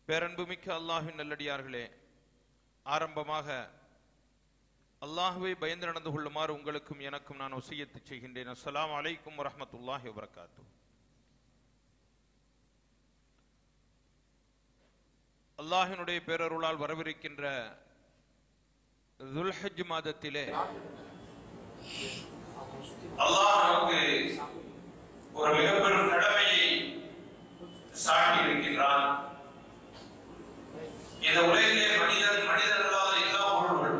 பேரன்புமிக்க அல்லாஹ்வின் நல்லடியார்களே ஆரம்பமாக அல்லாஹ்வை பயந்து நடந்து கொள்ளுமாறு உங்களுக்கும் எனக்கும் நான் ஒசியத்து செய்கின்றேன் அஸ்ஸலாமு அலைக்கும் வரஹ்மத்துல்லாஹி வபரகாத்து அல்லாஹினுடைய பேரருளால் வரவிருக்கின்ற துல்ஹஜ் மாதத்திலே அல்லாஹ் நமக்கு ஒரு மிக பெரும் கடமையை சாட்டி இருக்கின்றான் இந்த உலகிலே மனிதன் மனிதர்களாக எல்லா பொருள்கள்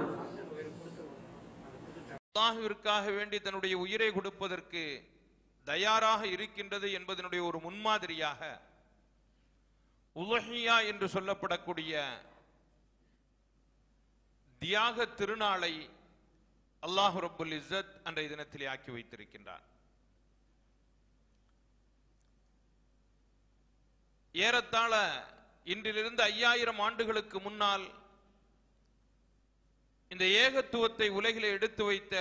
அல்லாஹ்விற்காக வேண்டி தன்னுடைய உயிரை கொடுப்பதற்கு தயாராக இருக்கின்றது என்பதனுடைய ஒரு முன்மாதிரியாக உலஹியா என்று சொல்லப்படக்கூடிய தியாக திருநாளை அல்லாஹு ரப்புல் இஸ்ஸத் அன்றைய தினத்திலே ஆக்கி வைத்திருக்கின்றார் ஏறத்தாழ இன்றிலிருந்து ஐயாயிரம் ஆண்டுகளுக்கு முன்னால் இந்த ஏகத்துவத்தை உலகிலே எடுத்து வைத்த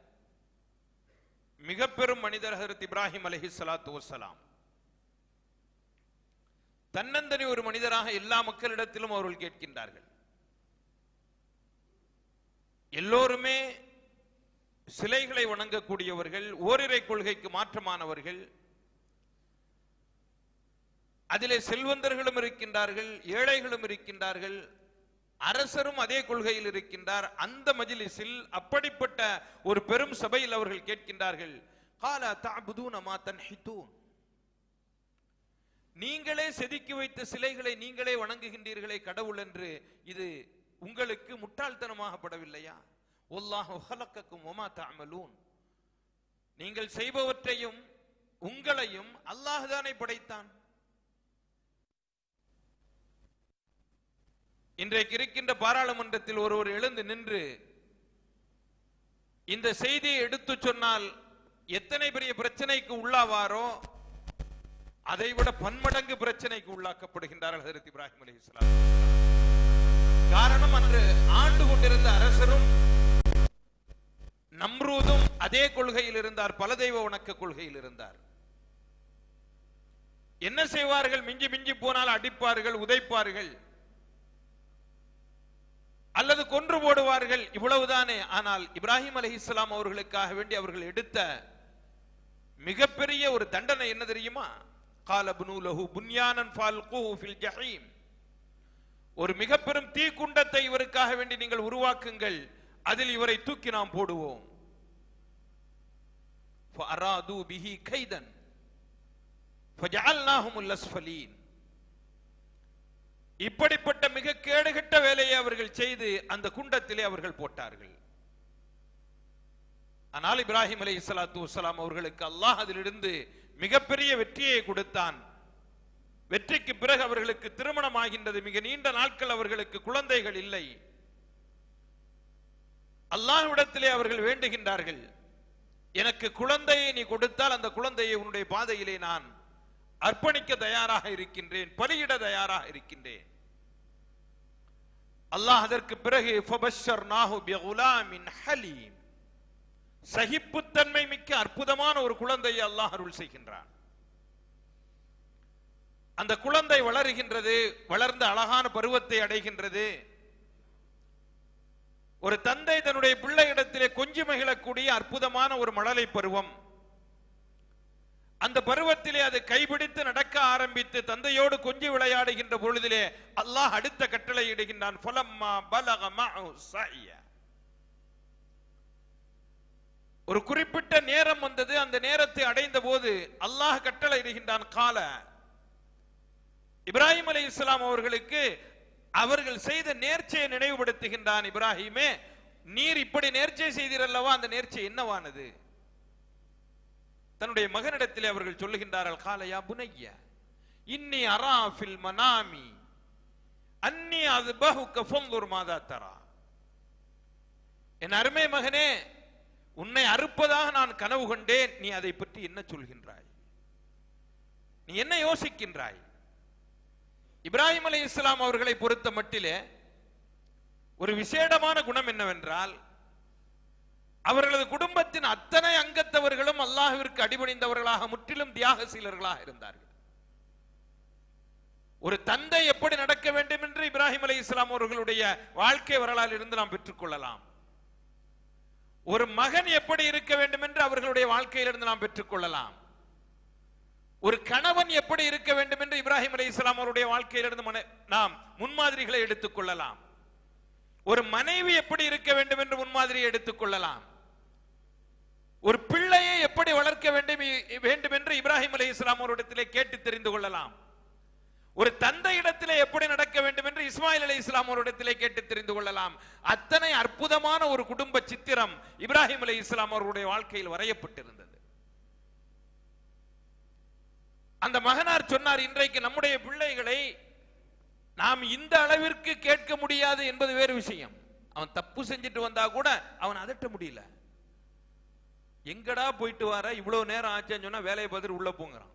மிக பெரும் மனிதர் ஹதரத் இப்ராஹிம் அலஹி சலாத்து வசலாம் தன்னந்தனி ஒரு மனிதராக எல்லா மக்களிடத்திலும் அவர்கள் கேட்கின்றார்கள் எல்லோருமே சிலைகளை வணங்கக்கூடியவர்கள் ஓரிரை கொள்கைக்கு மாற்றமானவர்கள் அதிலே செல்வந்தர்களும் இருக்கின்றார்கள் ஏழைகளும் இருக்கின்றார்கள் அரசரும் அதே கொள்கையில் இருக்கின்றார் அந்த மஜிலிஸில் அப்படிப்பட்ட ஒரு பெரும் சபையில் அவர்கள் கேட்கின்றார்கள் கால தஅபுதூன மா தன்ஹிதூன் நீங்களே செதுக்கி வைத்த சிலைகளை நீங்களே வணங்குகின்றீர்களே கடவுள் என்று இது உங்களுக்கு முட்டாள்தனமாகப்படவில்லையா ஒல்லாஹு ஹலக்கக்கும் ஒமா தஅமலூன் நீங்கள் செய்பவற்றையும் உங்களையும் அல்லாஹ் தானே படைத்தான் இன்றைக்கு இருக்கின்ற பாராளுமன்றத்தில் ஒருவர் எழுந்து நின்று இந்த செய்தியை எடுத்து சொன்னால் எத்தனை பெரிய பிரச்சனைக்கு உள்ளாவாரோ அதை விட பன்மடங்கு பிரச்சனைக்கு உள்ளாக்கப்படுகின்றார்கள் ஹதரத் இப்ராஹிம் அலி இஸ்லாம் காரணம் அன்று ஆண்டு கொண்டிருந்த அரசரும் நம்ரூதும் அதே கொள்கையில் இருந்தார் பல தெய்வ வணக்க கொள்கையில் இருந்தார் என்ன செய்வார்கள் மிஞ்சி மிஞ்சி போனால் அடிப்பார்கள் உதைப்பார்கள் அல்லது கொன்று போடுவார்கள் இவ்வளவுதானே ஆனால் இப்ராஹிம் அலி இஸ்லாம் அவர்களுக்காக வேண்டி அவர்கள் எடுத்த மிகப்பெரிய ஒரு தண்டனை என்ன தெரியுமா கால புனூலஹு புன்யானன் ஃபால்குஹு ஃபில் ஜஹீம் ஒரு மிக பெரும் தீக்குண்டத்தை இவருக்காக வேண்டி நீங்கள் உருவாக்குங்கள் அதில் இவரை தூக்கி நாம் போடுவோம் فأرادوا به كيدا فجعلناهم الأسفلين இப்படிப்பட்ட மிக கேடுகட்ட வேலையை அவர்கள் செய்து அந்த குண்டத்திலே அவர்கள் போட்டார்கள் ஆனால் இப்ராஹிம் அலை சலாத்து வசலாம் அவர்களுக்கு அல்லாஹ் அதிலிருந்து மிகப்பெரிய வெற்றியை கொடுத்தான் வெற்றிக்கு பிறகு அவர்களுக்கு திருமணம் ஆகின்றது மிக நீண்ட நாட்கள் அவர்களுக்கு குழந்தைகள் இல்லை அல்லாஹ்விடத்திலே அவர்கள் வேண்டுகின்றார்கள் எனக்கு குழந்தையை நீ கொடுத்தால் அந்த குழந்தையை உன்னுடைய பாதையிலே நான் அர்ப்பணிக்க தயாராக இருக்கின்றேன் பலியிட தயாராக இருக்கின்றேன் அல்லாஹ் அதற்கு பிறகு ஃபபஷர்நாஹு பிகுலாமின் ஹலீம் சகிப்புத்தன்மை மிக்க அற்புதமான ஒரு குழந்தையை அல்லாஹ் அருள் செய்கின்றான் அந்த குழந்தை வளருகின்றது வளர்ந்த அழகான பருவத்தை அடைகின்றது ஒரு தந்தை தன்னுடைய பிள்ளையிடத்திலே கொஞ்சி மகிழக்கூடிய அற்புதமான ஒரு மழலை பருவம் அந்த பருவத்திலே அது கைபிடித்து நடக்க ஆரம்பித்து தந்தையோடு கொஞ்சி விளையாடுகின்ற பொழுதிலே அல்லாஹ் அடுத்த கட்டளை இடுகின்றான் ஃபலம்மா பலக மஅஹு ஸஅய. ஒரு குறிப்பிட்ட நேரம் வந்தது அந்த நேரத்தை அடைந்த போது அல்லாஹ் கட்டளை இடுகின்றான் கால இப்ராஹிம் அலை இஸ்லாம் அவர்களுக்கு அவர்கள் செய்த நேர்ச்சையை நினைவுபடுத்துகின்றான் இப்ராஹிமே நீர் இப்படி நேர்ச்சை செய்தீரல்லவா அந்த நேர்ச்சை என்னவானது தன்னுடைய மகனிடத்திலே அவர்கள் சொல்லுகின்றார்கள் காலையா புனைய இன்னி அரா ஃபில் மனாமி அன்னி அது பஹுக்க ஃபங்குர் மாதா தரா என் அருமை மகனே உன்னை அறுப்பதாக நான் கனவு கொண்டேன் நீ அதை பற்றி என்ன சொல்கின்றாய் நீ என்ன யோசிக்கின்றாய் இப்ராஹிம் அலை இஸ்லாம் அவர்களை பொறுத்த மட்டிலே ஒரு விசேடமான குணம் என்னவென்றால் அவர்களது குடும்பத்தின் அத்தனை அங்கத்தவர்களும் அல்லாஹ்விற்கு அடிபணிந்தவர்களாக முற்றிலும் தியாகசீலர்களாக இருந்தார்கள் ஒரு தந்தை எப்படி நடக்க வேண்டும் என்று இப்ராஹிம் அலை இஸ்லாம் அவர்களுடைய வாழ்க்கை வரலாறு இருந்து நாம் பெற்றுக்கொள்ளலாம் ஒரு மகன் எப்படி இருக்க வேண்டும் என்று அவர்களுடைய வாழ்க்கையிலிருந்து நாம் பெற்றுக்கொள்ளலாம் ஒரு கணவன் எப்படி இருக்க வேண்டும் என்று இப்ராஹிம் அலை இஸ்லாம் அவருடைய வாழ்க்கையிலிருந்து மன- நாம் முன்மாதிரிகளை எடுத்துக் கொள்ளலாம் ஒரு மனைவி எப்படி இருக்க வேண்டும் என்று முன்மாதிரியை எடுத்துக் கொள்ளலாம் ஒரு பிள்ளையை எப்படி வளர்க்க வேண்டும் வேண்டும் என்று இப்ராஹிம் அலை இஸ்லாம் அவரிடத்திலே கேட்டு தெரிந்து கொள்ளலாம் ஒரு தந்தை இடத்திலே எப்படி நடக்க வேண்டும் என்று இஸ்மாயில் அலை இஸ்லாம் அவரிடத்திலே கேட்டு தெரிந்து கொள்ளலாம் அத்தனை அற்புதமான ஒரு குடும்ப சித்திரம் இப்ராஹிம் அலை இஸ்லாம் அவருடைய வாழ்க்கையில் வரையப்பட்டிருந்தது அந்த மகனார் சொன்னார் இன்றைக்கு நம்முடைய பிள்ளைகளை நாம் இந்த அளவிற்கு கேட்க முடியாது என்பது வேறு விஷயம் அவன் தப்பு செஞ்சுட்டு வந்தா கூட அவன் அதட்ட முடியல எங்கடா போயிட்டு வர இவ்வளவு நேரம் ஆச்சுன்னு சொன்னா வேலையை பார்த்துட்டு உள்ள போங்கிறான்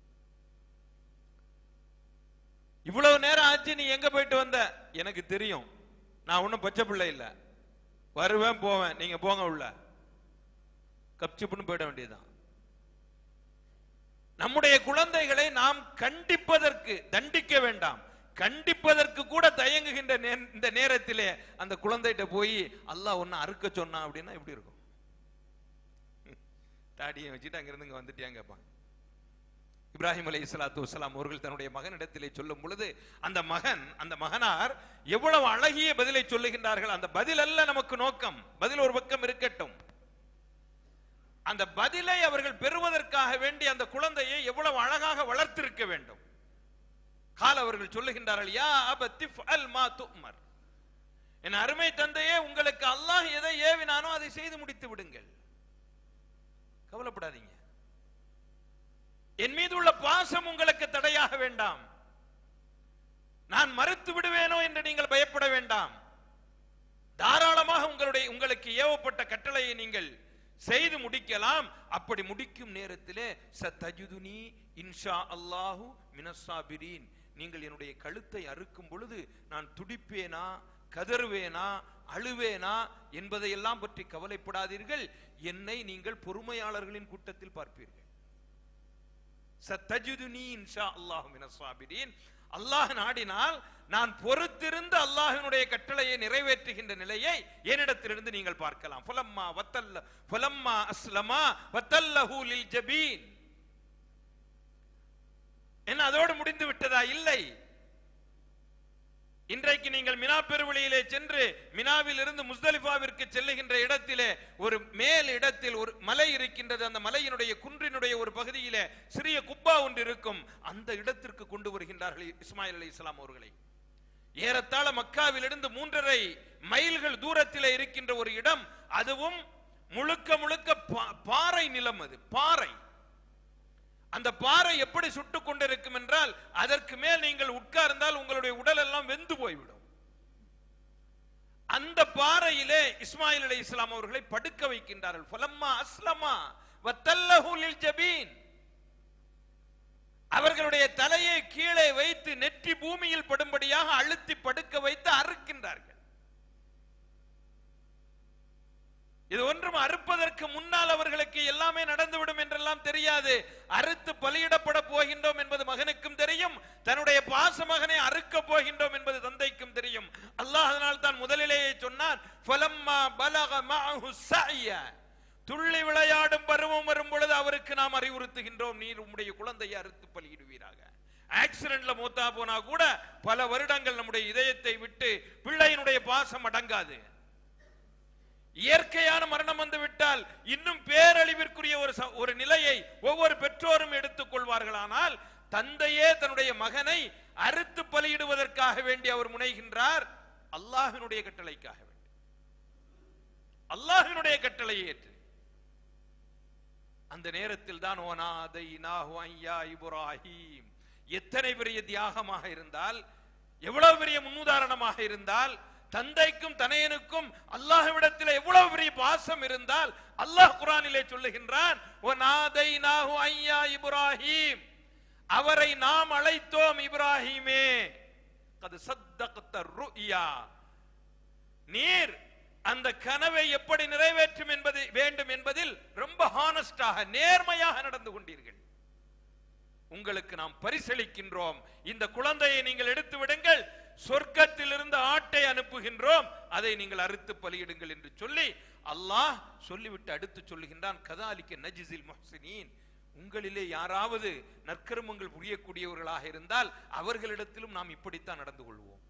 இவ்வளவு நேரம் ஆச்சு நீ எங்க போயிட்டு வந்த எனக்கு தெரியும் நான் ஒண்ணும் பச்சை பிள்ளை இல்ல வருவேன் போவேன் நீங்க போங்க உள்ள கப்சிப்புன்னு போயிட வேண்டியதுதான் நம்முடைய குழந்தைகளை நாம் கண்டிப்பதற்கு தண்டிக்க வேண்டாம் கண்டிப்பதற்கு கூட தயங்குகின்ற நே- இந்த நேரத்திலே அந்த குழந்தைகிட்ட போய் அல்லாஹ் ஒன்னு அறுக்க சொன்னான் அப்படின்னா எப்படி இருக்கும் தாடியை வச்சுட்டு அங்கிருந்து இங்க வந்துட்டியாங்க கேட்பாங்க இப்ராஹிம் அலை இஸ்லாத்து வசலாம் அவர்கள் தன்னுடைய மகனிடத்திலே சொல்லும் பொழுது அந்த மகன் அந்த மகனார் எவ்வளவு அழகிய பதிலை சொல்லுகின்றார்கள் அந்த பதில் அல்ல நமக்கு நோக்கம் பதில் ஒரு பக்கம் இருக்கட்டும் அந்த பதிலை அவர்கள் பெறுவதற்காக வேண்டி அந்த குழந்தையை எவ்வளவு அழகாக வளர்த்திருக்க வேண்டும் கால் அவர்கள் சொல்லுகின்றார்கள் யா அபத்தி ஃபஅல் மா துஅமர் என் அருமை தந்தையே உங்களுக்கு அல்லாஹ் எதை ஏவினானோ அதை செய்து முடித்து விடுங்கள் கவலைப்படாதீங்க என் மீது உள்ள பாசம் உங்களுக்கு தடையாக வேண்டாம் நான் மறுத்து விடுவேனோ என்று நீங்கள் பயப்பட வேண்டாம் தாராளமாக உங்களுடைய உங்களுக்கு ஏவப்பட்ட கட்டளையை நீங்கள் செய்து முடிக்கலாம் அப்படி முடிக்கும் நேரத்திலே சத்தஜுதுனி இன்ஷா அல்லாஹு மினசாபிரீன் நீங்கள் என்னுடைய கழுத்தை அறுக்கும் பொழுது நான் துடிப்பேனா கதறுவேனா அழுவேனா என்பதையெல்லாம் பற்றி கவலைப்படாதீர்கள் என்னை நீங்கள் பொறுமையாளர்களின் கூட்டத்தில் பார்ப்பீர்கள் சத்தஜுதுனி இன்ஷா அல்லாஹு மினசாபிரீன் அல்லாஹ் நாடினால் நான் பொறுத்திருந்து அல்லாஹ்வினுடைய கட்டளையை நிறைவேற்றுகின்ற நிலையை என்னிடத்திலிருந்து நீங்கள் பார்க்கலாம் ஃபலம்மா வத்தல்ல ஃபலம்மா அஸ்லமா வத்தல்லஹு லில் ஜபீன் என்ன அதோடு முடிந்து விட்டதா இல்லை இன்றைக்கு நீங்கள் மினா பெருவழியிலே சென்று மினாவில் இருந்து முஸ்தலிஃபாவிற்கு செல்லுகின்ற இடத்திலே ஒரு மேல் இடத்தில் ஒரு மலை இருக்கின்றது அந்த மலையினுடைய குன்றினுடைய ஒரு பகுதியிலே சிறிய குப்பா ஒன்று இருக்கும் அந்த இடத்திற்கு கொண்டு வருகின்றார்கள் இஸ்மாயில் அலி இஸ்லாம் அவர்களை ஏறத்தாழ மக்காவிலிருந்து மூன்றரை மைல்கள் தூரத்திலே இருக்கின்ற ஒரு இடம் அதுவும் முழுக்க முழுக்க பா- பாறை நிலம் அது பாறை அந்த பாறை எப்படி சுட்டுக் கொண்டிருக்கும் என்றால் அதற்கு மேல் நீங்கள் உட்கார்ந்தால் உங்களுடைய உடல் எல்லாம் வெந்து போய்விடும் அந்த பாறையிலே இஸ்மாயில் அலை இஸ்லாம் அவர்களை படுக்க வைக்கின்றார்கள் ஃபலம்மா அஸ்லமா வத்தல்லஹு லில் ஜபீன் அவர்களுடைய தலையை கீழே வைத்து நெற்றி பூமியில் படும்படியாக அழுத்தி படுக்க வைத்து அறுக்கின்றார்கள் இது ஒன்றும் அறுப்பதற்கு முன்னால் அவர்களுக்கு எல்லாமே நடந்துவிடும் என்றெல்லாம் தெரியாது அறுத்து பலியிடப்பட போகின்றோம் என்பது மகனுக்கும் தெரியும் தன்னுடைய பாச மகனை அறுக்க போகின்றோம் என்பது தந்தைக்கும் தெரியும் அல்லாஹ் அதனால் தான் முதலிலேயே சொன்னான் "ஃபலம்மா பலக மஅஹு ஸஅய." துள்ளி விளையாடும் பருவம் வரும் பொழுது அவருக்கு நாம் அறிவுறுத்துகின்றோம் நீர் உம்முடைய குழந்தையை அறுத்து பலியிடுவீராக ஆக்சிடென்ட்ல மூத்தா போனா கூட பல வருடங்கள் நம்முடைய இதயத்தை விட்டு பிள்ளையினுடைய பாசம் அடங்காது இயற்கையான மரணம் வந்து விட்டால் இன்னும் பேரழிவிற்குரிய ஒரு ச- ஒரு நிலையை ஒவ்வொரு பெற்றோரும் எடுத்துக் கொள்வார்களானால் தந்தையே தன்னுடைய மகனை அறுத்து பலியிடுவதற்காக வேண்டி அவர் முனைகின்றார் அல்லாஹ்வினுடைய கட்டளைக்காக வேண்டி அல்லாஹ்வினுடைய கட்டளையை ஏற்று அந்த நேரத்தில் தான் ஓனாதை ஐயா இப்ராஹிம் எத்தனை பெரிய தியாகமாக இருந்தால் எவ்வளவு பெரிய முன்னுதாரணமாக இருந்தால் தந்தைக்கும் தனையனுக்கும் அல்லாஹ்விடத்தில் எவ்வளவு பெரிய பாசம் இருந்தால் அல்லாஹ் குரானிலே சொல்லுகின்றான் ஓனாதை ஐயா இப்ராஹிம் அவரை நாம் அழைத்தோம் இப்ராஹிமே அது சத்தகத்த ருயா நீர் அந்த கனவை எப்படி நிறைவேற்றும் என்பது வேண்டும் என்பதில் ரொம்ப ஹானஸ்டாக நேர்மையாக நடந்து கொண்டீர்கள் உங்களுக்கு நாம் பரிசளிக்கின்றோம் இந்த குழந்தையை நீங்கள் எடுத்து விடுங்கள் சொர்க்கத்திலிருந்து ஆட்டை அனுப்புகின்றோம் அதை நீங்கள் அறுத்து பலியிடுங்கள் என்று சொல்லி அல்லாஹ் சொல்லிவிட்டு அடுத்து சொல்லுகின்றான் கதாலிக்க நஜிசில் முஹ்சினீன் உங்களிலே யாராவது நற்கருமங்கள் புரியக்கூடியவர்களாக இருந்தால் அவர்களிடத்திலும் நாம் இப்படித்தான் நடந்து கொள்வோம்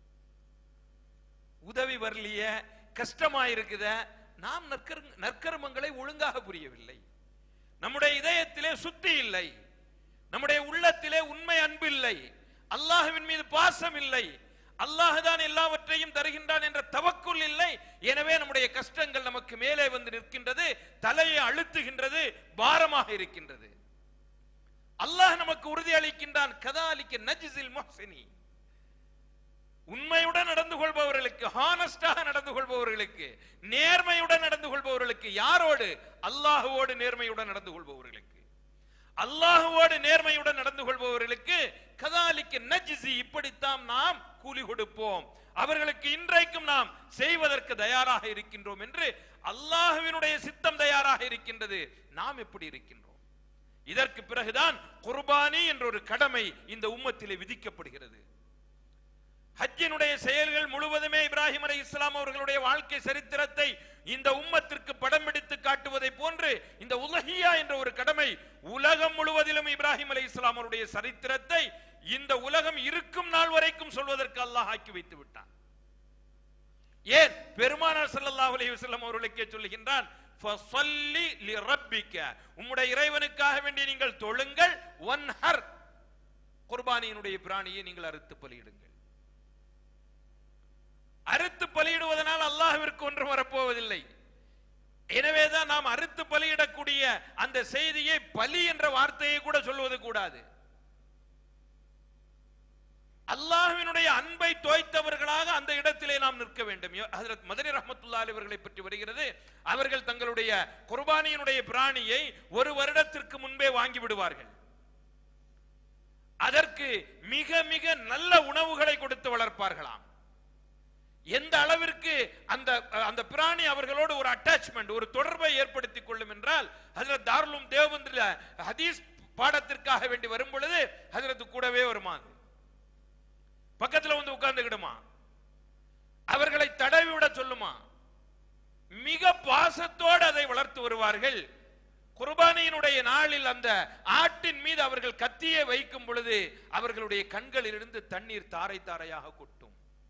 உதவி வரலைய கஷ்டமா இருக்குத நாம் நற்கரு நற்கருமங்களை ஒழுங்காக புரியவில்லை நம்முடைய இதயத்திலே சுத்தி இல்லை நம்முடைய உள்ளத்திலே உண்மை அன்பு இல்லை அல்லாஹுவின் மீது பாசம் இல்லை அல்லாஹ் தான் எல்லாவற்றையும் தருகின்றான் என்ற தவக்குள் இல்லை எனவே நம்முடைய கஷ்டங்கள் நமக்கு மேலே வந்து நிற்கின்றது தலையை அழுத்துகின்றது பாரமாக இருக்கின்றது அல்லாஹ் நமக்கு உறுதி அளிக்கின்றான் கதாலிக்க நஜிசில் முஹ்சினி உண்மையுடன் நடந்து கொள்பவர்களுக்கு ஹானஸ்டாக நடந்து கொள்பவர்களுக்கு நேர்மையுடன் நடந்து கொள்பவர்களுக்கு யாரோடு அல்லாஹுவோடு நேர்மையுடன் நடந்து கொள்பவர்களுக்கு அல்லாஹுவோடு நேர்மையுடன் நடந்து கொள்பவர்களுக்கு கதாலிக்கு நஜ்ஸி இப்படித்தான் நாம் கூலி கொடுப்போம் அவர்களுக்கு இன்றைக்கும் நாம் செய்வதற்கு தயாராக இருக்கின்றோம் என்று அல்லாஹுவினுடைய சித்தம் தயாராக இருக்கின்றது நாம் எப்படி இருக்கின்றோம் இதற்கு பிறகுதான் குர்பானி என்ற ஒரு கடமை இந்த உம்மத்திலே விதிக்கப்படுகிறது ஹஜ்ஜினுடைய செயல்கள் முழுவதுமே இப்ராஹிம் அலை இஸ்லாம் அவர்களுடைய வாழ்க்கை சரித்திரத்தை இந்த உம்மத்திற்கு படம் பிடித்து காட்டுவதை போன்று இந்த உலகியா என்ற ஒரு கடமை உலகம் முழுவதிலும் இப்ராஹிம் அலை இஸ்லாம் அவருடைய சரித்திரத்தை இந்த உலகம் இருக்கும் நாள் வரைக்கும் சொல்வதற்கு அல்லாஹ் ஆக்கி வைத்து விட்டான் ஏன் பெருமானார் ஸல்லல்லாஹு அலைஹி வஸல்லம் அவர்களுக்கே சொல்லுகின்றான் ஃபஸல்லி லிரப்பிக்க உம்முடைய இறைவனுக்காக வேண்டி நீங்கள் தொழுங்கள் ஒன்ஹர் குர்பானியினுடைய பிராணியை நீங்கள் அறுத்து பலியிடுங்கள் அறுத்து பலியிடுவதனால் அல்லாஹ்விற்கு ஒன்றும் வரப்போவதில்லை எனவேதான் நாம் அறுத்து பலியிடக்கூடிய அந்த செய்தியை பலி என்ற வார்த்தையை கூட சொல்வது கூடாது அல்லாஹ்வினுடைய அன்பை தோய்த்தவர்களாக அந்த இடத்திலே நாம் நிற்க வேண்டும் ஹஜரத் மதனி ரஹமத்துல்லா அவர்களை பற்றி வருகிறது அவர்கள் தங்களுடைய குர்பானியினுடைய பிராணியை ஒரு வருடத்திற்கு முன்பே வாங்கி விடுவார்கள் அதற்கு மிக மிக நல்ல உணவுகளை கொடுத்து வளர்ப்பார்களாம் எந்த அளவிற்கு அந்த அந்த பிராணி அவர்களோடு ஒரு அட்டாச்மெண்ட் ஒரு தொடர்பை ஏற்படுத்திக் கொள்ளும் என்றால் ஹஜரத் தாருலும் தேவபந்திர ஹதீஸ் பாடத்திற்காக வேண்டி வரும் பொழுது ஹஜரத்து கூடவே வருமா அது. பக்கத்துல வந்து உட்கார்ந்துக்கிடுமா அவர்களை தடவி விட சொல்லுமா மிக பாசத்தோடு அதை வளர்த்து வருவார்கள் குர்பானியினுடைய நாளில் அந்த ஆட்டின் மீது அவர்கள் கத்தியை வைக்கும் பொழுது அவர்களுடைய கண்களிலிருந்து தண்ணீர் தாரை தாரையாக கொட்டும்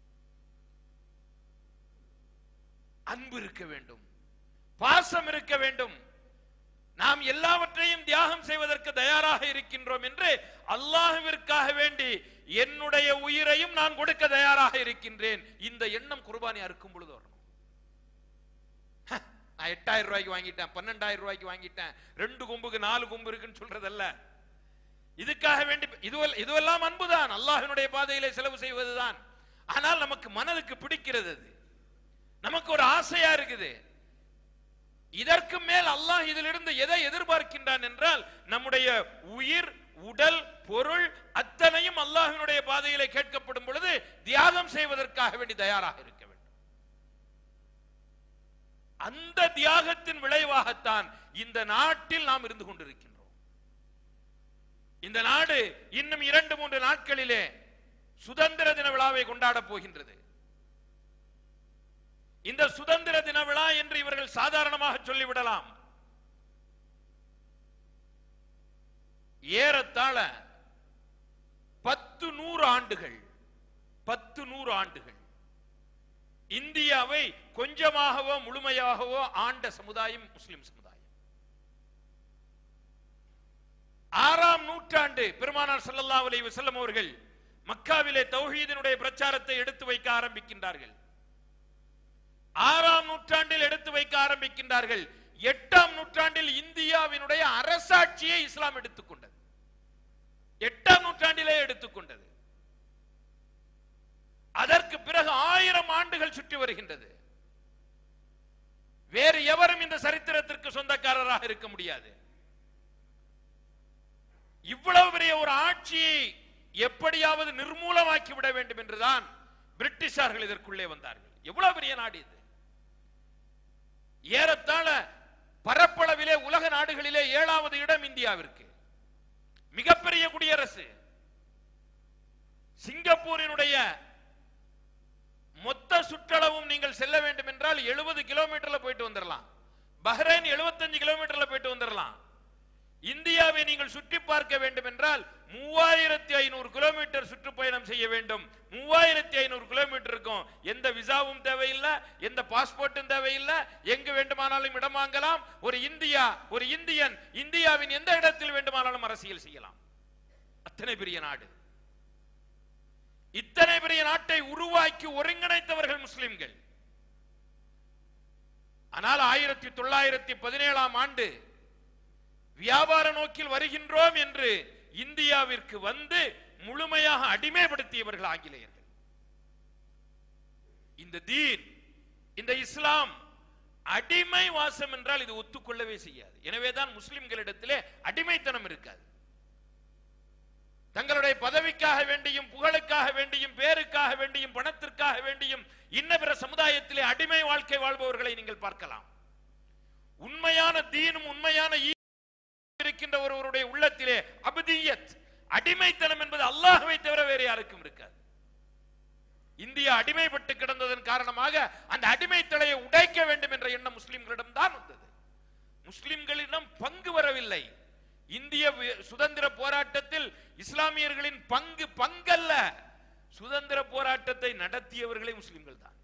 அன்பு இருக்க வேண்டும் பாசம் இருக்க வேண்டும் நாம் எல்லாவற்றையும் தியாகம் செய்வதற்கு தயாராக இருக்கின்றோம் என்று அல்லாஹுவிற்காக வேண்டி என்னுடைய உயிரையும் நான் கொடுக்க தயாராக இருக்கின்றேன் இந்த எண்ணம் குர்பானி அறுக்கும் பொழுது வரணும் ஹ, நான் எட்டாயிரம் ரூபாய்க்கு வாங்கிட்டேன் பன்னெண்டாயிரம் ரூபாய்க்கு வாங்கிட்டேன் ரெண்டு கொம்புக்கு நாலு கொம்பு இருக்குன்னு சொல்றதல்ல இதுக்காக வேண்டி இதுவெல்லாம் இதுவெல்லாம் அன்புதான் அல்லாஹ்வினுடைய பாதையிலே செலவு செய்வதுதான் ஆனால் நமக்கு மனதுக்கு பிடிக்கிறது அது நமக்கு ஒரு ஆசையா இருக்குது இதற்கு மேல் அல்லாஹ் இதிலிருந்து எதை எதிர்பார்க்கின்றான் என்றால் நம்முடைய உயிர் உடல் பொருள் அத்தனையும் அல்லாஹ்வினுடைய பாதையிலே கேட்கப்படும் பொழுது தியாகம் செய்வதற்காக வேண்டி தயாராக இருக்க வேண்டும் அந்த தியாகத்தின் விளைவாகத்தான் இந்த நாட்டில் நாம் இருந்து கொண்டிருக்கின்றோம் இந்த நாடு இன்னும் இரண்டு மூன்று நாட்களிலே சுதந்திர தின விழாவை கொண்டாடப் போகின்றது இந்த சுதந்திர தின விழா என்று இவர்கள் சாதாரணமாக சொல்லிவிடலாம் ஏறத்தாழ பத்து நூறு ஆண்டுகள் பத்து நூறு ஆண்டுகள் இந்தியாவை கொஞ்சமாகவோ முழுமையாகவோ ஆண்ட சமுதாயம் முஸ்லிம் சமுதாயம் ஆறாம் நூற்றாண்டு பெருமானார் ஸல்லல்லாஹு அலைஹி வஸல்லம் அவர்கள் மக்காவிலே தௌஹீதினுடைய பிரச்சாரத்தை எடுத்து வைக்க ஆரம்பிக்கின்றார்கள் ஆறாம் நூற்றாண்டில் எடுத்து வைக்க ஆரம்பிக்கின்றார்கள் எட்டாம் நூற்றாண்டில் இந்தியாவினுடைய அரசாட்சியை இஸ்லாம் எடுத்துக்கொண்டது எட்டாம் நூற்றாண்டிலே எடுத்துக்கொண்டது அதற்கு பிறகு ஆயிரம் ஆண்டுகள் சுற்றி வருகின்றது வேறு எவரும் இந்த சரித்திரத்திற்கு சொந்தக்காரராக இருக்க முடியாது இவ்வளவு பெரிய ஒரு ஆட்சியை எப்படியாவது நிர்மூலமாக்கி விட வேண்டும் என்றுதான் பிரிட்டிஷார்கள் இதற்குள்ளே வந்தார்கள் எவ்வளவு பெரிய நாடு இது ஏறத்தாழ பரப்பளவிலே உலக நாடுகளிலே ஏழாவது இடம் இந்தியாவிற்கு மிகப்பெரிய குடியரசு சிங்கப்பூரினுடைய மொத்த சுற்றளவும் நீங்கள் செல்ல வேண்டும் என்றால் எழுபது கிலோமீட்டர்ல போயிட்டு வந்துடலாம் பஹ்ரைன் 75 கிலோமீட்டர்ல போயிட்டு வந்துடலாம் இந்தியாவை நீங்கள் சுற்றி பார்க்க வேண்டும் என்றால் மூவாயிரத்தி ஐநூறு கிலோமீட்டர் சுற்றுப்பயணம் செய்ய வேண்டும் மூவாயிரத்தி ஐநூறு கிலோமீட்டர் இருக்கும் எந்த விசாவும் தேவையில்லை எந்த பாஸ்போர்ட்டும் தேவையில்லை எங்கு வேண்டுமானாலும் இடம் வாங்கலாம் ஒரு இந்தியா ஒரு இந்தியன் இந்தியாவின் எந்த இடத்தில் வேண்டுமானாலும் அரசியல் செய்யலாம் அத்தனை பெரிய நாடு இத்தனை பெரிய நாட்டை உருவாக்கி ஒருங்கிணைத்தவர்கள் முஸ்லிம்கள் ஆனால் ஆயிரத்தி தொள்ளாயிரத்தி பதினேழாம் ஆண்டு வியாபார நோக்கில் வருகின்றோம் என்று இந்தியாவிற்கு வந்து முழுமையாக அடிமைப்படுத்தியவர்கள் ஆங்கிலேயர்கள் இந்த தீன் இந்த இஸ்லாம் அடிமை வாசம் என்றால் இது ஒத்துக்கொள்ளவே செய்யாது எனவேதான் முஸ்லிம்களிடத்திலே அடிமைத்தனம் இருக்காது தங்களுடைய பதவிக்காக வேண்டியும் புகழுக்காக வேண்டியும் பேருக்காக வேண்டியும் பணத்திற்காக வேண்டியும் இன்ன பிற சமுதாயத்திலே அடிமை வாழ்க்கை வாழ்பவர்களை நீங்கள் பார்க்கலாம் உண்மையான தீனும் உண்மையான ஈ- இருக்கின்ற ஒருவருடைய உள்ளத்திலே அபதியத் அடிமைத்தனம் என்பது அல்லாஹ்வை தவிர வேறு யாருக்கும் இருக்காது இந்தியா அடிமைப்பட்டு கிடந்ததன் காரணமாக அந்த அடிமை தலையை உடைக்க வேண்டும் என்ற எண்ணம் முஸ்லிம்களிடம் தான் வந்தது முஸ்லிம்களிடம் பங்கு வரவில்லை இந்திய வி- சுதந்திர போராட்டத்தில் இஸ்லாமியர்களின் பங்கு பங்கல்ல சுதந்திர போராட்டத்தை நடத்தியவர்களே முஸ்லிம்கள் தான்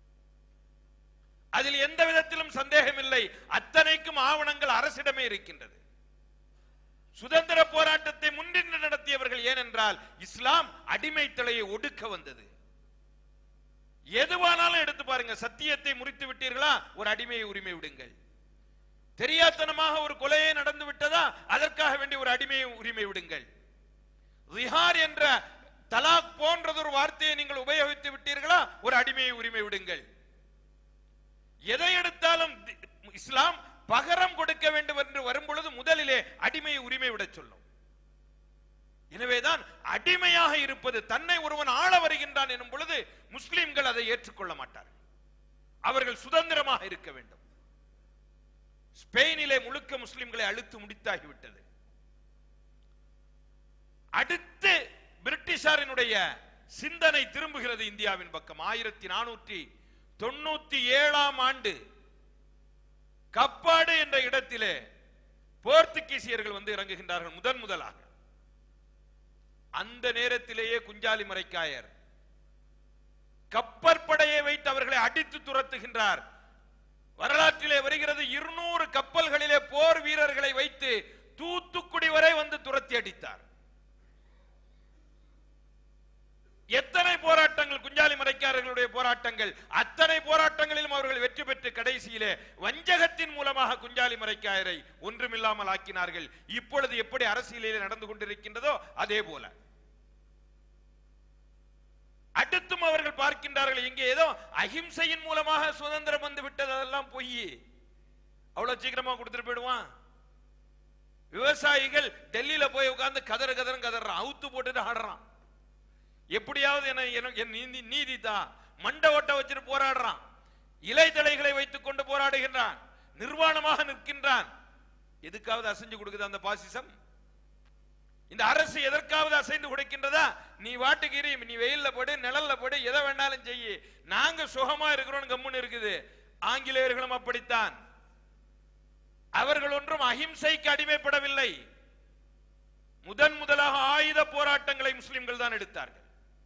அதில் எந்த விதத்திலும் சந்தேகம் இல்லை அத்தனைக்கும் ஆவணங்கள் அரசிடமே இருக்கின்றது சுதந்திர போராட்டத்தை முன்னின்று நடத்தியவர்கள் ஏனென்றால் இஸ்லாம் அடிமை தலையை ஒடுக்க வந்தது எதுவானாலும் எடுத்து பாருங்க சத்தியத்தை முறித்து விட்டீர்களா ஒரு அடிமையை உரிமை விடுங்கள் தெரியாத்தனமாக ஒரு கொலையே நடந்து விட்டதா அதற்காக வேண்டி ஒரு அடிமையை உரிமை விடுங்கள் ரிஹார் என்ற தலாக் போன்றது ஒரு வார்த்தையை நீங்கள் உபயோகித்து விட்டீர்களா ஒரு அடிமையை உரிமை விடுங்கள் எதை எடுத்தாலும் தி- இஸ்லாம் பகரம் கொடுக்க வேண்டும் என்று வரும் பொழுது முதலிலே அடிமையை உரிமை விடச் சொல்லும் எனவேதான் அடிமையாக இருப்பது தன்னை ஒருவன் ஆள வருகின்றான் எனும் பொழுது முஸ்லிம்கள் அதை ஏற்றுக்கொள்ள மாட்டார்கள் அவர்கள் சுதந்திரமாக இருக்க வேண்டும் ஸ்பெயினிலே முழுக்க முஸ்லிம்களை அழுத்து முடித்தாகிவிட்டது அடுத்து பிரிட்டிஷாரினுடைய சிந்தனை திரும்புகிறது இந்தியாவின் பக்கம் ஆயிரத்தி நானூற்றி தொண்ணூத்தி ஏழாம் ஆண்டு கப்பாடு என்ற இடத்திலே போர்த்துகீசியர்கள் வந்து இறங்குகின்றார்கள் முதன் முதலாக அந்த நேரத்திலேயே குஞ்சாலி மரைக்காயர் கப்பற்படையை வைத்து அவர்களை அடித்து துரத்துகின்றார் வரலாற்றிலே வருகிறது இருநூறு கப்பல்களிலே போர் வீரர்களை வைத்து தூத்துக்குடி வரை வந்து துரத்தி அடித்தார் எத்தனை போராட்டங்கள் குஞ்சாலி மரைக்காரர்களுடைய போராட்டங்கள் அத்தனை போராட்டங்களிலும் அவர்கள் வெற்றி பெற்று கடைசியிலே வஞ்சகத்தின் மூலமாக குஞ்சாலி மரைக்காயரை ஒன்றுமில்லாமல் ஆக்கினார்கள் இப்பொழுது எப்படி அரசியலிலே நடந்து கொண்டிருக்கின்றதோ அதே போல அடுத்தும் அவர்கள் பார்க்கின்றார்கள் இங்கே ஏதோ அகிம்சையின் மூலமாக சுதந்திரம் வந்து விட்டது அதெல்லாம் பொய் அவ்வளவு சீக்கிரமா கொடுத்துட்டு போயிடுவான் விவசாயிகள் டெல்லியில போய் உட்கார்ந்து கதற கதறன் கதறான் அவுத்து போட்டுட்டு ஆடுறான் எப்படியாவது என்ன எனக்கு என் நீதி நீதி தான் மண்டை ஓட்ட வச்சுட்டு போராடுறான் இலைதலைகளை வைத்துக் கொண்டு போராடுகின்றான் நிர்வாணமாக நிற்கின்றான் எதுக்காவது அசைஞ்சு கொடுக்குது அந்த பாசிசம் இந்த அரசு எதற்காவது அசைந்து கொடுக்கின்றதா நீ வாட்டுக்கு இரு நீ வெயில்ல போடு நிழல்ல போடு எதை வேணாலும் செய்யு நாங்க சுகமா இருக்கிறோம் கம்முன்னு இருக்குது ஆங்கிலேயர்களும் அப்படித்தான் அவர்கள் ஒன்றும் அகிம்சைக்கு அடிமைப்படவில்லை முதன் முதலாக ஆயுத போராட்டங்களை முஸ்லிம்கள் தான் எடுத்தார்கள்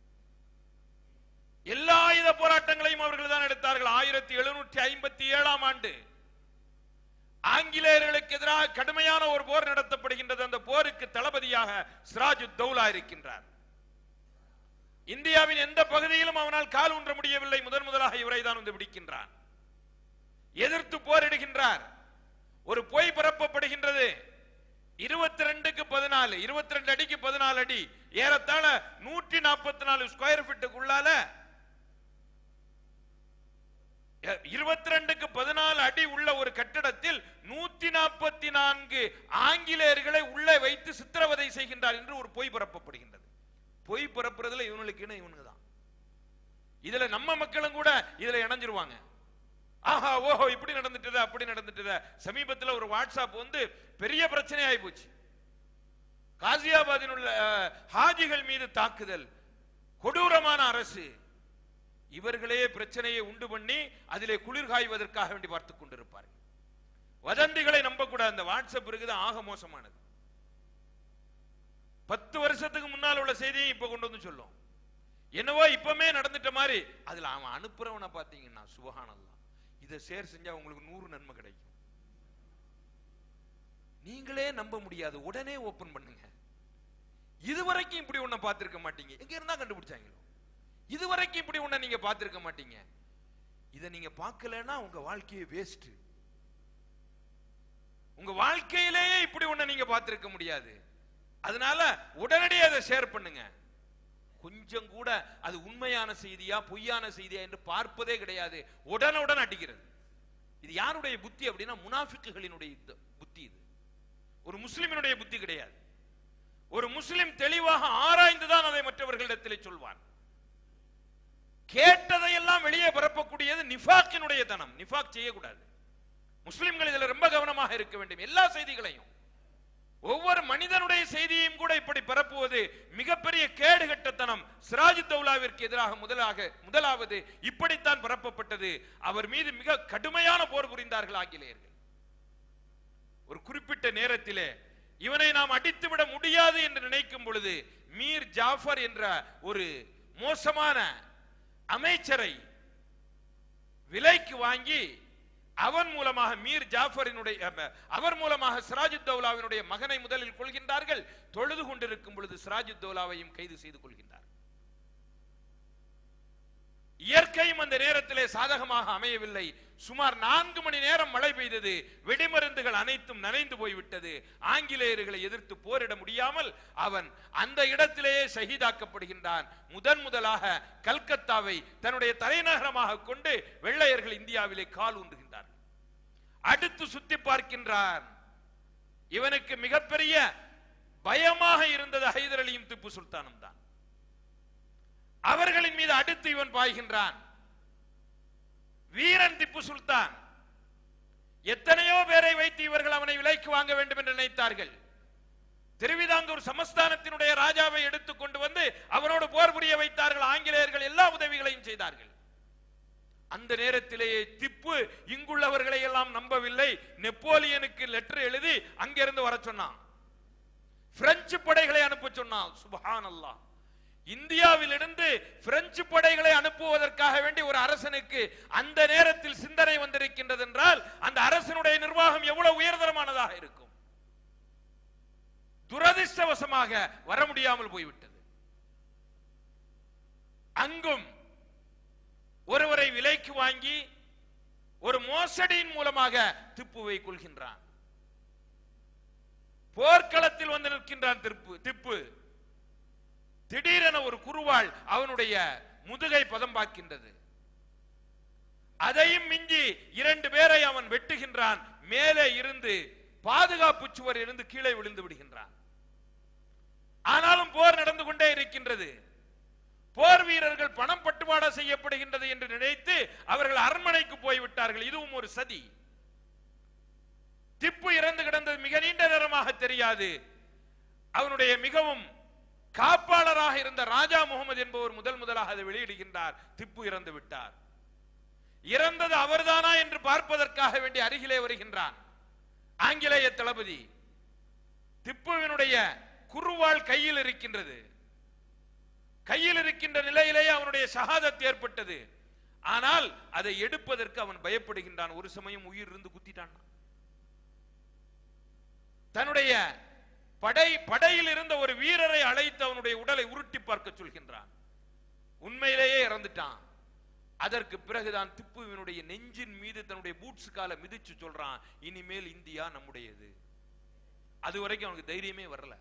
எல்லா ஆயுத போராட்டங்களையும் அவர்கள் தான் எடுத்தார்கள் ஆயிரத்தி எழுநூற்றி ஐம்பத்தி ஏழாம் ஆண்டு ஆங்கிலேயர்களுக்கு எதிராக கடுமையான ஒரு போர் நடத்தப்படுகின்றது அந்த போருக்கு தளபதியாக சிராஜு தௌலா இருக்கின்றார் இந்தியாவின் எந்த பகுதியிலும் அவனால் கால் ஊன்ற முடியவில்லை முதன் முதலாக இவரை தான் வந்து பிடிக்கின்றான் எதிர்த்து போரிடுகின்றார் ஒரு பொய் பரப்பப்படுகின்றது இருபத்தி ரெண்டுக்கு பதினாலு இருபத்தி ரெண்டு அடிக்கு பதினாலு அடி ஏறத்தாழ நூற்றி நாற்பத்தி நாலு ஸ்கொயர் ஃபீட்டுக்குள்ளால இருபத்தி ரெண்டுக்கு பதினாலு அடி உள்ள ஒரு கட்டிடத்தில் நூத்தி நாற்பத்தி நான்கு ஆங்கிலேயர்களை உள்ளே வைத்து சித்திரவதை செய்கின்றார் என்று ஒரு பொய் பரப்பப்படுகின்றது பொய் பரப்புறதுல இவனுக்கு இணை இவனுங்க தான் இதுல நம்ம மக்களும் கூட இதுல இணைஞ்சிருவாங்க ஆஹா ஓஹோ இப்படி நடந்துட்டது அப்படி நடந்துட்டது சமீபத்தில் ஒரு வாட்ஸ்அப் வந்து பெரிய பிரச்சனை ஆகி போச்சு காசியாபாதில் உள்ள அஹ், ஹாஜிகள் மீது தாக்குதல் கொடூரமான அரசு இவர்களே பிரச்சனையை உண்டு பண்ணி அதிலே குளிர் காய்வதற்காக வேண்டி பார்த்துக் கொண்டிருப்பார்கள் வதந்திகளை நம்பக்கூடாது அந்த வாட்ஸ்அப் இருக்குதான் ஆக மோசமானது பத்து வருஷத்துக்கு முன்னால் உள்ள செய்தியை இப்ப கொண்டு வந்து சொல்லும் என்னவோ இப்பமே நடந்துட்ட மாதிரி அதுல அவன் அனுப்புறவனை பாத்தீங்கன்னா சுபஹானல்லாஹ் இதை ஷேர் செஞ்சா உங்களுக்கு நூறு நன்மை கிடைக்கும் நீங்களே நம்ப முடியாது உடனே ஓபன் பண்ணுங்க இதுவரைக்கும் இப்படி ஒண்ண பார்த்திருக்க மாட்டீங்க எங்க இருந்தா கண்டுபிடிச்சாங்களோ இதுவரைக்கும் இப்படி ஒண்ண நீங்க பார்த்திருக்க மாட்டீங்க இதை நீங்க பார்க்கலன்னா உங்க வாழ்க்கையே வேஸ்ட் உங்க வாழ்க்கையிலேயே இப்படி ஒண்ண நீங்க பார்த்திருக்க முடியாது அதனால உடனடியாக அதை ஷேர் பண்ணுங்க கொஞ்சம் கூட அது உண்மையான செய்தியா பொய்யான செய்தியா என்று பார்ப்பதே கிடையாது உடனுடன் அடிக்கிறது இது யாருடைய புத்தி அப்படின்னா முனாஃபிக்குகளினுடைய யுத்த- புத்தி இது ஒரு முஸ்லிமினுடைய புத்தி கிடையாது ஒரு முஸ்லிம் தெளிவாக ஆராய்ந்துதான் அதை மற்றவர்களிடத்திலே சொல்வான் கேட்டதையெல்லாம் வெளியே பரப்பக்கூடியது நிஃபாக்கினுடைய தனம் நிஃபாக் செய்யக்கூடாது முஸ்லிம்கள் இதுல ரொம்ப கவனமாக இருக்க வேண்டும் எல்லா செய்திகளையும் ஒவ்வொரு மனிதனுடைய செய்தியையும் கூட இப்படி பரப்புவது மிகப்பெரிய கேடுகட்டத்தனம் சிராஜ் தௌலாவிற்கு எதிராக முதலாக முதலாவது இப்படித்தான் பரப்பப்பட்டது அவர் மீது மிக கடுமையான போர் புரிந்தார்கள் ஆங்கிலேயர்கள் ஒரு குறிப்பிட்ட நேரத்திலே இவனை நாம் அடித்துவிட முடியாது என்று நினைக்கும் பொழுது மீர் ஜாஃபர் என்ற ஒரு மோசமான அமைச்சரை விலைக்கு வாங்கி அவன் மூலமாக மீர் ஜாஃபரினுடைய அஹ், அவர் மூலமாக சிராஜுத் தௌலாவினுடைய மகனை முதலில் கொள்கின்றார்கள் தொழுது கொண்டிருக்கும் பொழுது சிராஜுத் தௌலாவையும் கைது செய்து கொள்கின்றார் இயற்கையும் அந்த நேரத்திலே சாதகமாக அமையவில்லை சுமார் நான்கு மணி நேரம் மழை பெய்தது வெடிமருந்துகள் அனைத்தும் நனைந்து போய்விட்டது ஆங்கிலேயர்களை எதிர்த்து போரிட முடியாமல் அவன் அந்த இடத்திலேயே ஷஹீதாக்கப்படுகின்றான் முதன் முதலாக கல்கத்தாவை தன்னுடைய தலைநகரமாக கொண்டு வெள்ளையர்கள் இந்தியாவிலே கால் ஊன்றுகின்றார்கள் அடுத்து சுத்தி பார்க்கின்றான் இவனுக்கு மிகப்பெரிய பயமாக இருந்தது ஹைதர் அலியும் திப்பு சுல்தானும் தான் அவர்களின் மீது அடுத்து இவன் பாய்கின்றான் வீரன் திப்பு சுல்தான் எத்தனையோ பேரை வைத்து இவர்கள் அவனை விலைக்கு வாங்க வேண்டும் என்று நினைத்தார்கள் திருவிதாங்கூர் சமஸ்தானத்தினுடைய ராஜாவை எடுத்துக் கொண்டு வந்து அவனோடு போர் புரிய வைத்தார்கள் ஆங்கிலேயர்கள் எல்லா உதவிகளையும் செய்தார்கள் அந்த நேரத்திலேயே திப்பு இங்குள்ளவர்களை எல்லாம் நம்பவில்லை நெப்போலியனுக்கு லெட்டர் எழுதி அங்கிருந்து வர சொன்னான் பிரெஞ்சு படைகளை அனுப்ப சொன்னான் சுபஹான் அல்லாஹ் இந்தியாவிலிருந்து பிரெஞ்சு படைகளை அனுப்புவதற்காக வேண்டி ஒரு அரசனுக்கு அந்த நேரத்தில் சிந்தனை வந்திருக்கின்றது என்றால் அந்த அரசனுடைய நிர்வாகம் எவ்வளவு உயர்தரமானதாக இருக்கும் துரதிர்ஷ்டவசமாக வர முடியாமல் போய்விட்டது அங்கும் ஒருவரை விலைக்கு வாங்கி ஒரு மோசடியின் மூலமாக திப்புவை கொள்கின்றான் போர்க்களத்தில் வந்து நிற்கின்றான் திப்பு திப்பு திடீரென ஒரு குருவாள் அவனுடைய முதுகை பதம் பார்க்கின்றது அதையும் மிஞ்சி இரண்டு பேரை அவன் வெட்டுகின்றான் மேலே இருந்து பாதுகாப்பு சுவர் இருந்து கீழே விழுந்து விடுகின்றான் ஆனாலும் போர் நடந்து கொண்டே இருக்கின்றது போர் வீரர்கள் பணம் பட்டுவாடா செய்யப்படுகின்றது என்று நினைத்து அவர்கள் அரண்மனைக்கு போய்விட்டார்கள் இதுவும் ஒரு சதி திப்பு இறந்து கிடந்தது மிக நீண்ட நேரமாக தெரியாது அவனுடைய மிகவும் காப்பாளராக இருந்த ராஜா முகமது என்பவர் முதல் முதலாக அதை வெளியிடுகின்றார் திப்பு இறந்து விட்டார் இறந்தது அவர்தானா என்று பார்ப்பதற்காக வேண்டி அருகிலே வருகின்றான் ஆங்கிலேய தளபதி திப்புவினுடைய குருவாள் கையில் இருக்கின்றது கையில் இருக்கின்ற நிலையிலேயே அவனுடைய ஷஹாதத் ஏற்பட்டது ஆனால் அதை எடுப்பதற்கு அவன் பயப்படுகின்றான் ஒரு சமயம் உயிர் இருந்து குத்திட்டான் தன்னுடைய படை படையில் இருந்த ஒரு வீரரை அழைத்து அவனுடைய உடலை உருட்டி பார்க்க சொல்கின்றான் உண்மையிலேயே இறந்துட்டான் அதற்கு பிறகுதான் திப்புவினுடைய நெஞ்சின் மீது தன்னுடைய பூட்ஸ் கால மிதிச்சு சொல்றான் இனிமேல் இந்தியா நம்முடையது அது வரைக்கும் அவனுக்கு தைரியமே வரல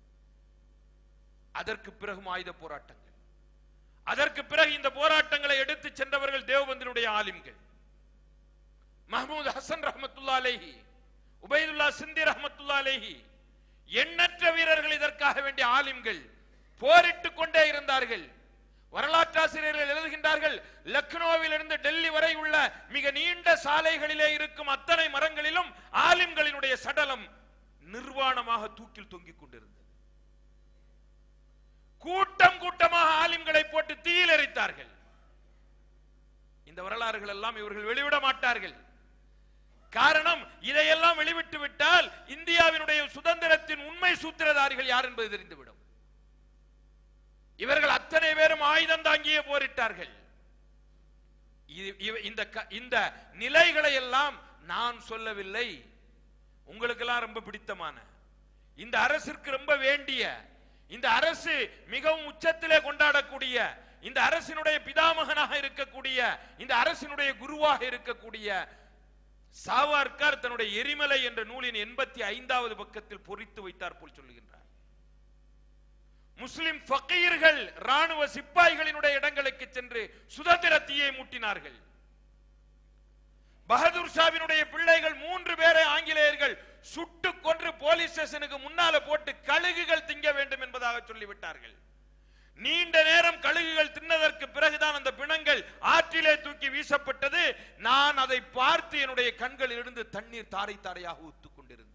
அதற்கு பிறகும் ஆயுத போராட்டங்கள் அதற்கு பிறகு இந்த போராட்டங்களை எடுத்து சென்றவர்கள் தேவபந்தினுடைய ஆலிம்கள் மஹமூத் ஹசன் ரஹமத்துல்லா அலேஹி உபைதுல்லா சிந்தி ரஹமத்துல்லா அலேஹி எண்ணற்ற வீரர்கள் இதற்காக வேண்டிய ஆலிம்கள் போரிட்டுக் கொண்டே இருந்தார்கள் வரலாற்றாசிரியர்கள் எழுதுகின்றார்கள் லக்னோவில் இருந்து டெல்லி வரை உள்ள மிக நீண்ட சாலைகளிலே இருக்கும் அத்தனை மரங்களிலும் ஆலிம்களினுடைய சடலம் நிர்வாணமாக தூக்கில் தொங்கிக் கொண்டிருந்தது கூட்டம் கூட்டமாக ஆலிம்களை போட்டு தீயில் எரித்தார்கள் இந்த வரலாறுகள் எல்லாம் இவர்கள் வெளிவிட மாட்டார்கள் காரணம் இதையெல்லாம் வெளிவிட்டு விட்டால் இந்தியாவினுடைய சுதந்திரத்தின் உண்மை சூத்திரதாரிகள் யார் என்பது தெரிந்துவிடும் இவர்கள் அத்தனை பேரும் ஆயுதம் தாங்கியே போரிட்டார்கள் இது- இவ- இந்த க- இந்த நிலைகளை எல்லாம் நான் சொல்லவில்லை உங்களுக்கெல்லாம் ரொம்ப பிடித்தமான இந்த அரசிற்கு ரொம்ப வேண்டிய இந்த அரசு மிகவும் உச்சத்திலே கொண்டாடக்கூடிய இந்த அரசினுடைய பிதாமகனாக இருக்கக்கூடிய இந்த அரசினுடைய குருவாக இருக்கக்கூடிய சாவார்கர் தன்னுடைய எரிமலை என்ற நூலின் எண்பத்தி ஐந்தாவது பக்கத்தில் பொறித்து வைத்தார் போல் சொல்லுகின்றார் முஸ்லிம் ஃபக்கீர்கள் ராணுவ சிப்பாய்களினுடைய இடங்களுக்கு சென்று சுதந்திர தீயை மூட்டினார்கள் பகதூர் ஷாவினுடைய பிள்ளைகள் மூன்று பேரை ஆங்கிலேயர்கள் சுட்டு கொன்று போலீஸ் ஸ்டேஷனுக்கு முன்னால போட்டு கழுகுகள் திங்க வேண்டும் என்பதாக சொல்லிவிட்டார்கள் நீண்ட நேரம் கழுகுகள் தின்னதற்கு பிறகுதான் அந்த பிணங்கள் ஆற்றிலே தூக்கி வீசப்பட்டது நான் அதை பார்த்து என்னுடைய கண்களில் இருந்து தண்ணீர் தாரை தாரையாக ஊத்துக் கொண்டிருந்தேன்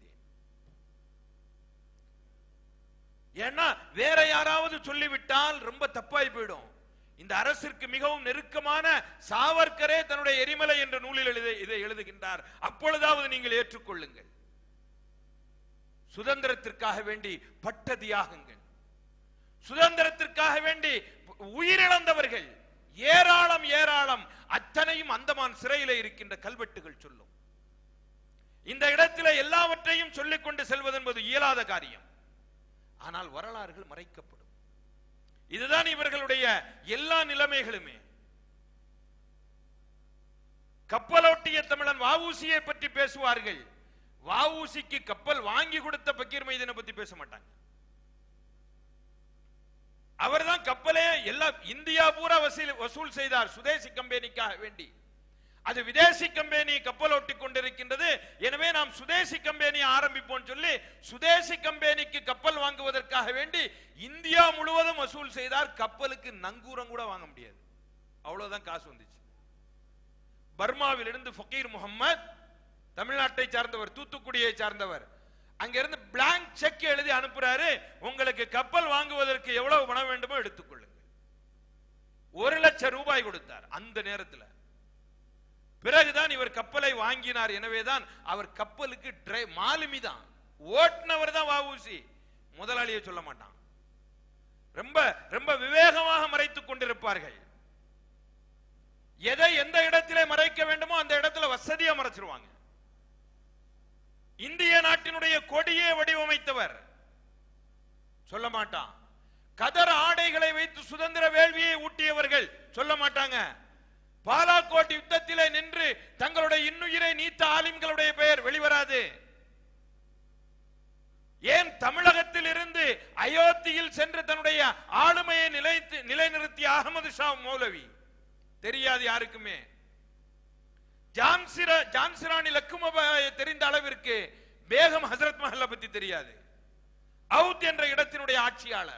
ஏன்னா வேற யாராவது சொல்லிவிட்டால் ரொம்ப தப்பாய் போயிடும் இந்த அரசிற்கு மிகவும் நெருக்கமான சாவர்கரே தன்னுடைய எரிமலை என்ற நூலில் எழுத இதை எழுதுகின்றார் அப்பொழுதாவது நீங்கள் ஏற்றுக்கொள்ளுங்கள் சுதந்திரத்திற்காக வேண்டி பட்ட தியாகங்கள் சுதந்திரத்திற்காக வேண்டி உயிரிழந்தவர்கள் ஏராளம் ஏராளம் அத்தனையும் அந்தமான் சிறையிலே இருக்கின்ற கல்வெட்டுகள் சொல்லும் இந்த இடத்திலே எல்லாவற்றையும் சொல்லிக் கொண்டு செல்வது என்பது இயலாத காரியம் ஆனால் வரலாறுகள் மறைக்கப்படும் இதுதான் இவர்களுடைய எல்லா நிலைமைகளுமே கப்பலோட்டிய தமிழன் வாவூசியை பற்றி பேசுவார்கள் வாவூசிக்கு கப்பல் வாங்கி கொடுத்த பக்கீர் மைதனை பத்தி பேச மாட்டாங்க அவர்தான் கப்பலே எல்லா இந்தியா பூரா வசூல் வசூல் செய்தார் சுதேசி கம்பெனிக்காக வேண்டி அது விதேசி கம்பெனி கப்பல் ஓட்டிக் கொண்டிருக்கின்றது எனவே நாம் சுதேசி கம்பெனி ஆரம்பிப்போம் சொல்லி சுதேசி கம்பெனிக்கு கப்பல் வாங்குவதற்காக வேண்டி இந்தியா முழுவதும் வசூல் செய்தார் கப்பலுக்கு நங்கூரம் கூட வாங்க முடியாது அவ்வளவுதான் காசு வந்துச்சு பர்மாவிலிருந்து ஃபக்கீர் முகமது தமிழ்நாட்டை சார்ந்தவர் தூத்துக்குடியை சார்ந்தவர் அங்கிருந்து பிளாங்க் செக் எழுதி அனுப்புறாரு உங்களுக்கு கப்பல் வாங்குவதற்கு எவ்வளவு பணம் வேண்டுமோ எடுத்துக்கொள்ளுங்க ஒரு லட்சம் ரூபாய் கொடுத்தார் அந்த நேரத்தில் பிறகுதான் இவர் கப்பலை வாங்கினார் எனவேதான் அவர் கப்பலுக்கு டிரை மாலுமி தான் ஓட்டுனவர் தான் வாவூசி முதலாளியை சொல்ல மாட்டான் ரொம்ப ரொம்ப விவேகமாக மறைத்துக் கொண்டிருப்பார்கள் எதை எந்த இடத்திலே மறைக்க வேண்டுமோ அந்த இடத்துல வசதியா மறைச்சிருவாங்க இந்திய நாட்டினுடைய கொடியே வடிவமைத்தவர் சொல்ல மாட்டான் கதர் ஆடைகளை வைத்து சுதந்திர வேள்வியை ஊட்டியவர்கள் சொல்ல மாட்டாங்க பாலாக்கோட் யுத்தத்திலே நின்று தங்களுடைய இன்னுயிரை நீத்த ஆலிம்களுடைய பெயர் வெளிவராது ஏன் தமிழகத்தில் இருந்து அயோத்தியில் சென்று தன்னுடைய ஆளுமையை நிலைத்து நிலைநிறுத்திய அகமது ஷா மௌலவி தெரியாது யாருக்குமே ஜான்சிரா ஜான்சிராணி லக்குமபாயை தெரிந்த அளவிற்கு பேகம் ஹசரத் மஹல்ல பத்தி தெரியாது அவுத் என்ற இடத்தினுடைய ஆட்சியாளர்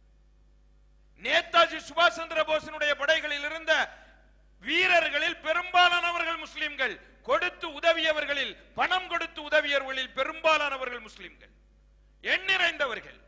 நேதாஜி சுபாஷ் சந்திர போஸினுடைய படைகளில் இருந்த வீரர்களில் பெரும்பாலானவர்கள் முஸ்லிம்கள் கொடுத்து உதவியவர்களில் பணம் கொடுத்து உதவியவர்களில் பெரும்பாலானவர்கள் முஸ்லிம்கள் எண்ணிறைந்தவர்கள்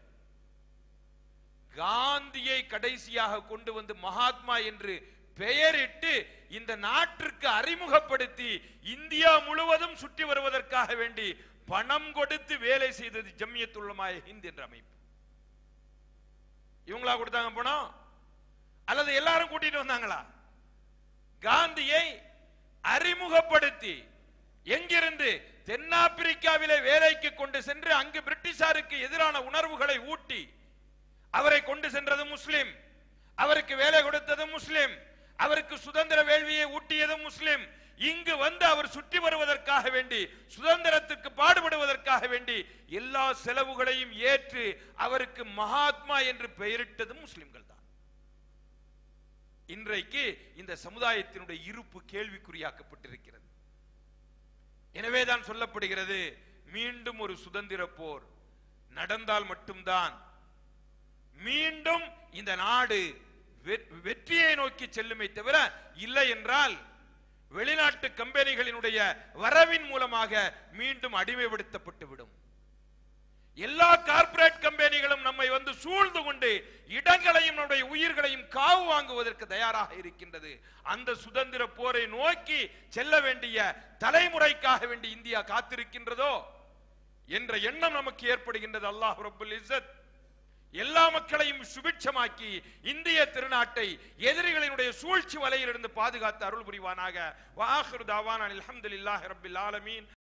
காந்தியை கடைசியாக கொண்டு வந்து மகாத்மா என்று பெயரிட்டு இந்த நாட்டிற்கு அறிமுகப்படுத்தி இந்தியா முழுவதும் சுற்றி வருவதற்காக வேண்டி பணம் கொடுத்து வேலை செய்தது ஜம்மியத்துள்ளமாய ஹிந்த் என்ற அமைப்பு இவங்களா கொடுத்தாங்க பணம் அல்லது எல்லாரும் கூட்டிட்டு வந்தாங்களா காந்தியை அறிமுகப்படுத்தி எங்கிருந்து தென்னாப்பிரிக்காவிலே வேலைக்கு கொண்டு சென்று அங்கு பிரிட்டிஷாருக்கு எதிரான உணர்வுகளை ஊட்டி அவரை கொண்டு சென்றது முஸ்லிம் அவருக்கு வேலை கொடுத்தது முஸ்லிம் அவருக்கு சுதந்திர வேள்வியை ஊட்டியது முஸ்லிம் இங்கு வந்து அவர் சுற்றி வருவதற்காக வேண்டி சுதந்திரத்துக்கு பாடுபடுவதற்காக வேண்டி எல்லா செலவுகளையும் ஏற்று அவருக்கு மகாத்மா என்று பெயரிட்டது முஸ்லிம்கள் தான் இன்றைக்கு இந்த சமுதாயத்தினுடைய இருப்பு கேள்விக்குறியாக்கப்பட்டிருக்கிறது எனவேதான் சொல்லப்படுகிறது மீண்டும் ஒரு சுதந்திர போர் நடந்தால் மட்டும்தான் மீண்டும் இந்த நாடு வெ- வெற்றியை நோக்கி செல்லுமே தவிர இல்லை என்றால் வெளிநாட்டு கம்பெனிகளினுடைய வரவின் மூலமாக மீண்டும் அடிமைப்படுத்தப்பட்டு விடும் எல்லா கார்ப்பரேட் கம்பெனிகளும் நம்மை வந்து சூழ்ந்து கொண்டு இடங்களையும் நம்முடைய உயிர்களையும் காவு வாங்குவதற்கு தயாராக இருக்கின்றது அந்த சுதந்திர போரை நோக்கி செல்ல வேண்டிய தலைமுறைக்காக வேண்டி இந்தியா காத்திருக்கின்றதோ என்ற எண்ணம் நமக்கு ஏற்படுகின்றது அல்லாஹ் ரப்புல் இஸ்ஸத் எல்லா மக்களையும் சுபிட்சமாக்கி இந்திய திருநாட்டை எதிரிகளினுடைய சூழ்ச்சி வலையிலிருந்து பாதுகாத்து அருள் புரிவானாக வாஹிரு தாவான் அல்ஹம்துலில்லாஹி ரப்பில் ஆலமீன்